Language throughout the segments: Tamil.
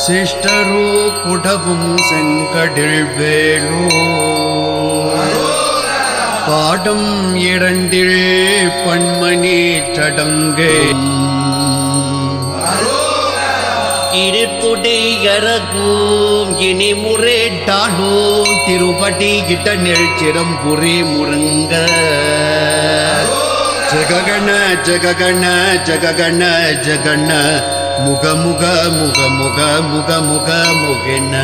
சிஷ்டரோ குடவும் செங்கடில் வேலோ பாடம் இரண்டில் பன்மணி சடங்கே இருப்புடையரகும் இனி முறைட்டாலும் திருப்படி இடனில் சிரம்புரி முருங்க ஜககண ஜககண ஜககண ஜகண முக முக முக முக முக முக முகின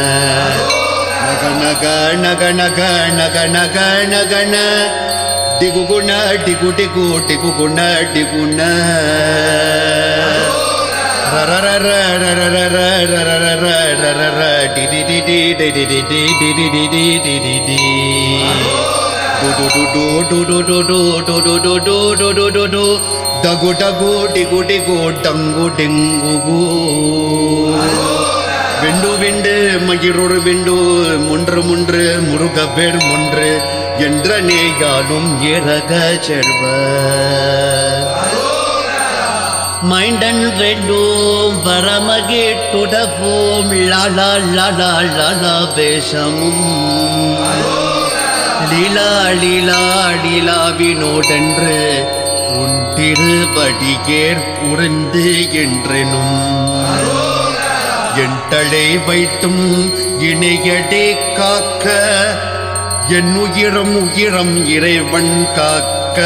நக நக நக நக நக நக நகன டிகுகுண டிகு டிகு டிகுகுண டிகுண டகு டகு டிகு டிகு டங்கு டிங்கு விண்டு விண்டு மகிழொரு விண்டு முன்று முன்று முருக பேர் முன்று என்ற நேயாலும் இறக செல்வ மைண்டன் வேண்டும் வரமகிட்டுடவோம் லாலா லாலா லாலா வேஷமும் லீலா லீலா லீலாவினோடென்று உன் திருவடியேர் புரிந்து என்றெனும் என் தலை வைத்தும் இணையடே காக்க என் உயிரம் உயிரம் இறைவன் காக்க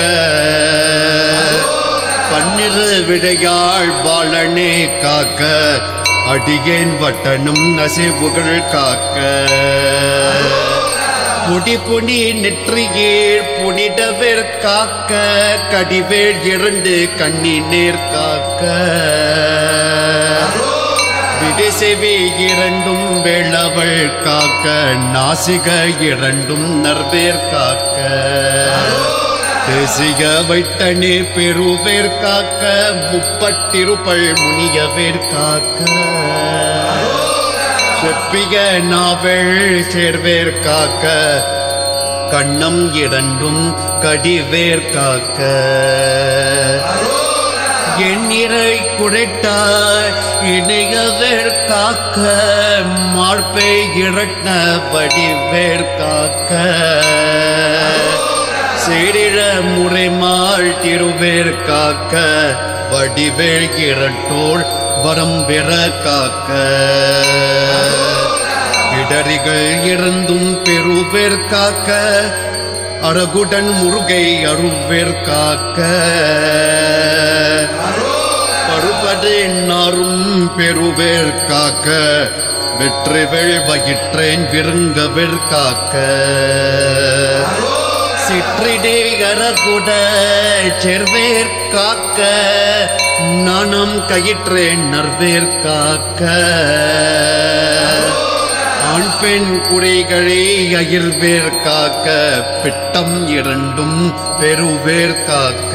பன்னிரு விடையாள் பாலனே காக்க அடியேன் வட்டனும் நசிவுகள் காக்க புடி புடி நெற்றியேர் புனிடவேர் காக்க கடிவேள் இரண்டு கண்ணி நேர் காக்க விடிசெவி இரண்டும் வேளவள் காக்க நாசிக இரண்டும் நர்வேர் காக்க தேசிய வைத்தனே பெருவேர் காக்க முப்பட்டிருப்பள் முனியவேர் காக்க செப்பிய நாவல் சேர்வேர் காக்க கண்ணம் இரண்டும் கடிவேர் காக்க எண்ணிறை குழைட்டாய் இணையவேர் காக்க மார்பை இரட்ன வடிவேர் காக்க சேரிழ முறைமாள் திருவேர் காக்க வடிவேல் இரட்டோள் வரம் பெற காக்க இடரிகள் இருந்தும் பெருவேர் காக்க அழகுடன் முருகை அருவேர் காக்க பருபது நாரும் பெருவேர் காக்க வெற்றிவேள் வயிற்றேன் விருங்கவேர் காக்க சிற்றிடே அறகுட செர்வேர் காக்க நாணம் கயிற்றேன் நர்வேர் காக்க ஆண் பெண் குறைகளே அயிர்வேர் காக்க பிட்டம் இரண்டும் பெருவேர் காக்க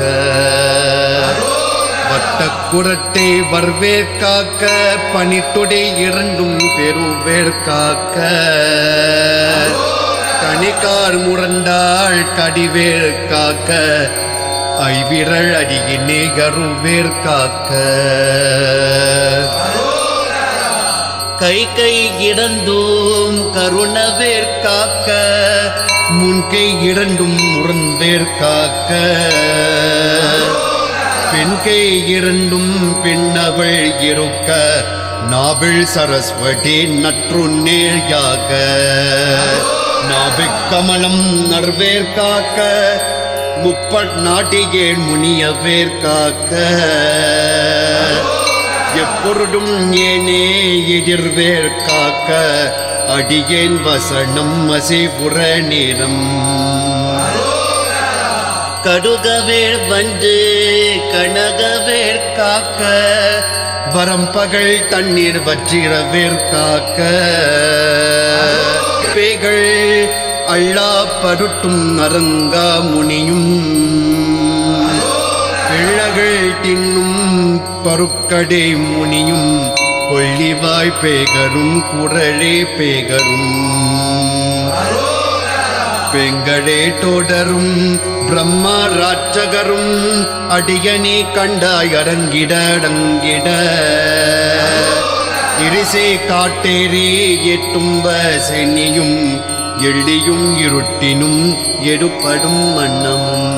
வட்ட குரட்டை வர்வேர் காக்க பனிட்டொடை இரண்டும் பெருவேர் காக்க கணிக்கார் முரண்டாள் கடிவேர் காக்க ஐவிரள் அடியினே கருவேர் காக்க கை கை இரண்டும் கருணவேர் காக்க முன்கை இரண்டும் முரண்வேர் காக்க பெண்கை இரண்டும் பின்னவள் இருக்க நாவில் சரஸ்வதி நற்றுநேர் யாக நாபிக்கமலம் நர்வேர் காக்க முப்பட் நாட்டிகேள் முனியவேர் காக்க எப்பொருடும் ஏனே எதிர்வேர் காக்க அடியேன் வசனம் அசிபுற நேரம் கடுகவேர் வந்து கனகவேர் காக்க வரம் பகல் தண்ணீர் வற்றிரவேர் காக்க பேகள் அள்ளா பருட்டும் அரங்கா முனியும் பிள்ளகள் தின்னும் பருக்கடை முனியும் கொள்ளிவாய் பேகரும் குரலே பேகரும் பெங்களே தொடரும் பிரம்மா ராட்சகரும் அடியனே கண்டாய் அடங்கிட அடங்கிட இரிசை காட்டேரி எட்டும்ப சென்னியும் எள்ளியும் இருட்டினும் எடுப்படும் வண்ணமும்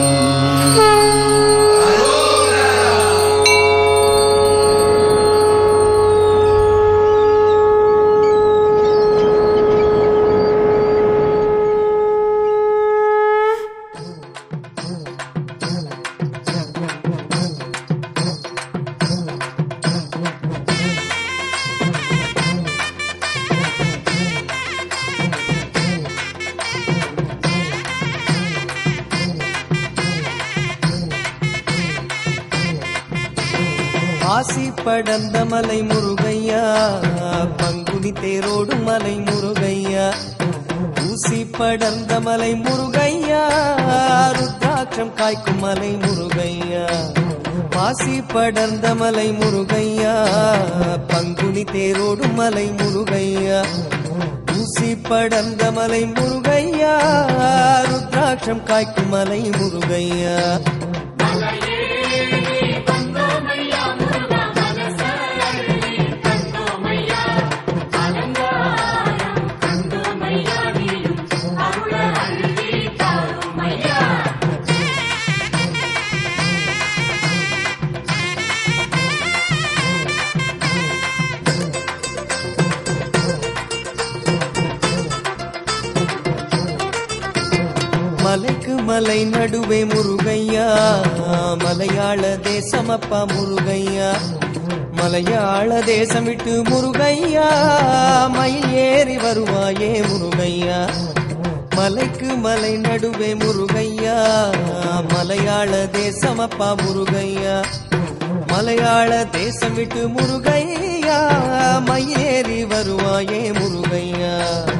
ஆசி படர்ந்த மலை முருகையா பங்குனி தேரோடும் மலை முருகையா ஊசி படர்ந்த மலை முருகையா ருத்ராட்சம் காய்க்கும் மலை முருகையா பாசி படர்ந்த மலை முருகையா பங்குனி தேரோடும் மலை முருகையா ஊசி படர்ந்த மலை முருகையா ருத்ராட்சம் காய்க்கும் மலை முருகையா மலைக்கு மலை நடுவே முருகையா மலையாள தேசமப்பா முருகையா மலையாள தேசம் விட்டு முருகையா மயில் ஏறி வருவாயே முருகையா மலைக்கு மலை நடுவே முருகையா மலையாள தேசமப்பா முருகையா மலையாள தேசம் விட்டு முருகையா மயிலேறி வருவாயே முருகையா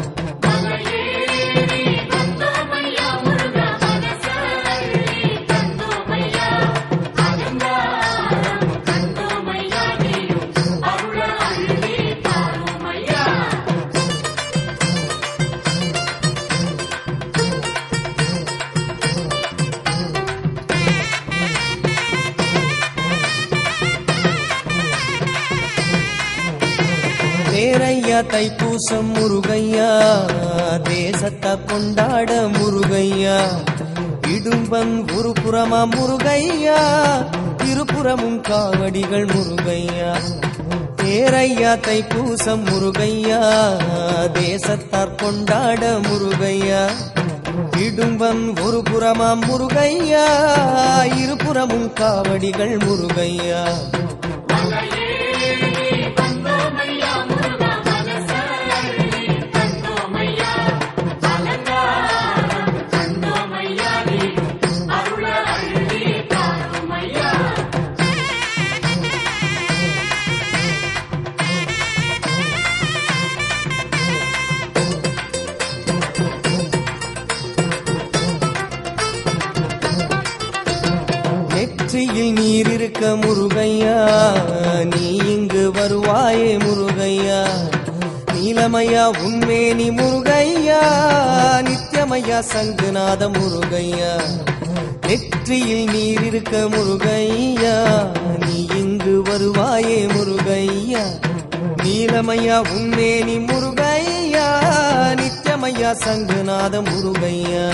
தேரையா தைப்பூசம் முருகையா தேசத்தை கொண்டாட முருகையா இடும்பன் ஒரு புறமா முருகையா இருபுறமும் காவடிகள் முருகையா தேரையா தைப்பூசம் முருகையா தேசத்தார் கொண்டாட முருகையா இடும்பன் ஒரு புறமா முருகையா இருபுறமும் காவடிகள் முருகையா நெற்றியில் நீர் இருக்க முருகையா நீ இங்கு வருவாயே முருகையா நீலமையா உண்மேனி முருகையா நித்யமையா சங்குநாத முருகையா நெற்றியில் நீர் இருக்க முருகையா நீ இங்கு வருவாயே முருகையா நீலமையா உண்மேனி முருகையா நித்யமையா சங்குநாத முருகையா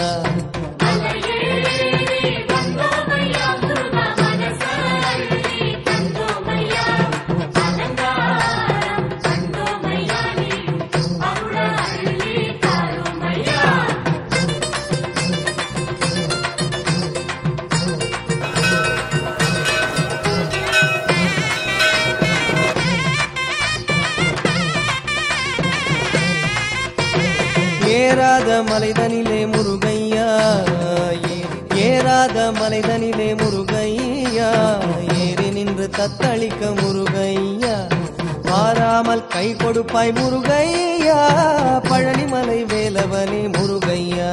ஏறாத மலைதனிலே முருகையா ஏ- ஏறாத மலைதனிலே முருகையா ஏறி நின்று தத்தளிக்க முருகையா மாறாமல் கை கொடுப்பாய் முருகையா பழனிமலை வேலவனே முருகையா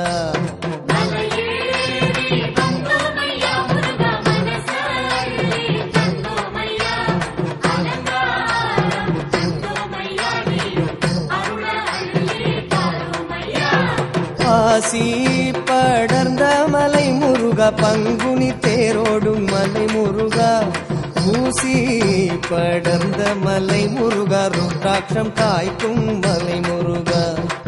ஆசி படர்ந்த மலை முருகா பங்குனி தேரோடும் மலை முருகா ஊசி படர்ந்த மலை முருகா ருத்ராட்சம் காய்க்கும் மலை முருகா